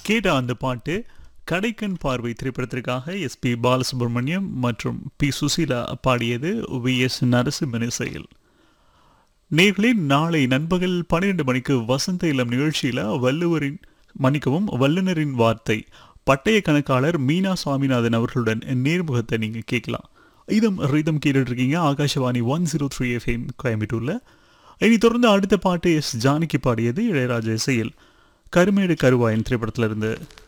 கேட்ட அந்த பாட்டு கடைக்கண் பார்வை திரைப்படத்திற்காக எஸ்பி பாலசுப்ரமணியம் மற்றும் பி சுசீலா பாடியது வி எஸ் நரசிம்மன் இசையில் நேர்களே நாளை நண்பகல் பன்னிரண்டு மணிக்கு வசந்த இளம் நிகழ்ச்சியில் வள்ளுவரின் மன்னிக்கவும் வல்லுனரின் வார்த்தை பட்டய கணக்காளர் மீனா சுவாமிநாதன் அவர்களுடன் நேர்முகத்தை நீங்கள் கேட்கலாம் இதம் ரிதம் கேட்டுட்டு இருக்கீங்க Akashvani one zero three FM கோயம்புத்தூரில் இனி தொடர்ந்து அடுத்த பாட்டு எஸ் ஜானகி பாடியது இளையராஜா இசையில் கருமேடு கருவாயன் திரைப்படத்திலிருந்து